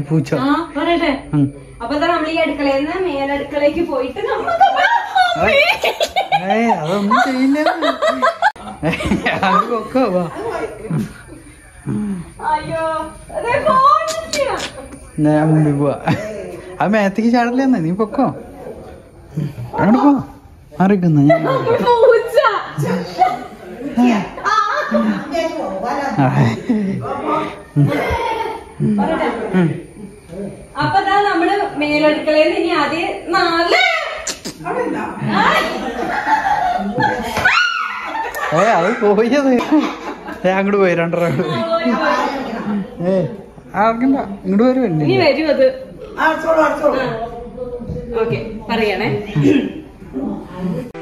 പൂച്ച ആ പറയട്ടെ ഉം. അപ്പൊ ദാ നമ്മൾ ഈ അടുക്കളയിൽ നിന്ന് മേലടുക്കളയ്ക്ക് പോയിട്ട് നമുക്ക് ഏയ് അതൊന്നും ചെയ്യില്ല അത് പൊക്കോ വാ അയ്യോ അതെ ഫോണില്ല. ഞാൻ മുമ്പിൽ പോവാ അത് മേത്തേക്ക് ചാടില്ലെന്ന് നീ പൊക്കോ അങ്ങോട്ട് പോ അറിയിക്കുന്ന ഞാൻ പൂച്ച പറയട്ടെ അപ്പൊ ദാ നമ്മള് മേലടുക്കളയിൽ നിന്ന് ഇനി ആദ്യം നാല് ഏ അത് പോയത് ഏ അങ്ങോട്ട് പോയി രണ്ടര ഏ ആർക്കണ്ട ഇങ്ങോട്ട് ഇനി വരുമല്ലേ വരും അത് ഓക്കെ പറയണേ